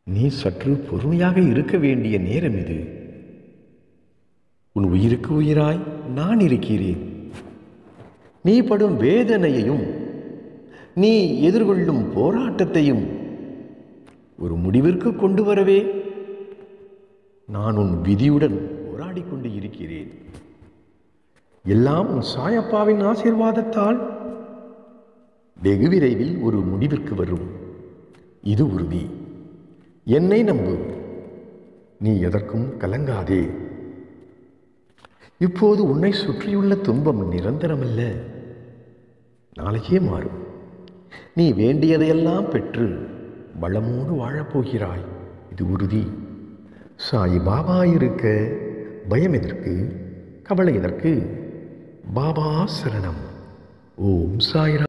நீ சற்று பொறுமையாக இருக்க வேண்டிய நேரம் இது உன் உயிருக்கு உயிராய் நான் இருக்கிறேன் நீ படும் வேதனையையும் நீ எதிர்கொள்ளும் போராட்டத்தையும் ஒரு முடிவிற்கு கொண்டு வரவே நான் உன் விதியுடன் போராடி கொண்டு இருக்கிறேன் எல்லாம் உன் சாயப்பாவின் ஆசீர்வாதத்தால் வெகு விரைவில் ஒரு முடிவிற்கு வரும் இது உறுதி என்னை நம்பு நீ எதற்கும் கலங்காதே இப்போது உன்னை சுற்றியுள்ள துன்பம் நிரந்தரமல்ல நாளைக்கே மாறும் நீ வேண்டியதையெல்லாம் பெற்று வளமோடு வாழப்போகிறாய் இது உறுதி சாய் பாபா இருக்க பயம் எதற்கு கவலை எதற்கு பாபா சரணம் ஓம் சாய்ரா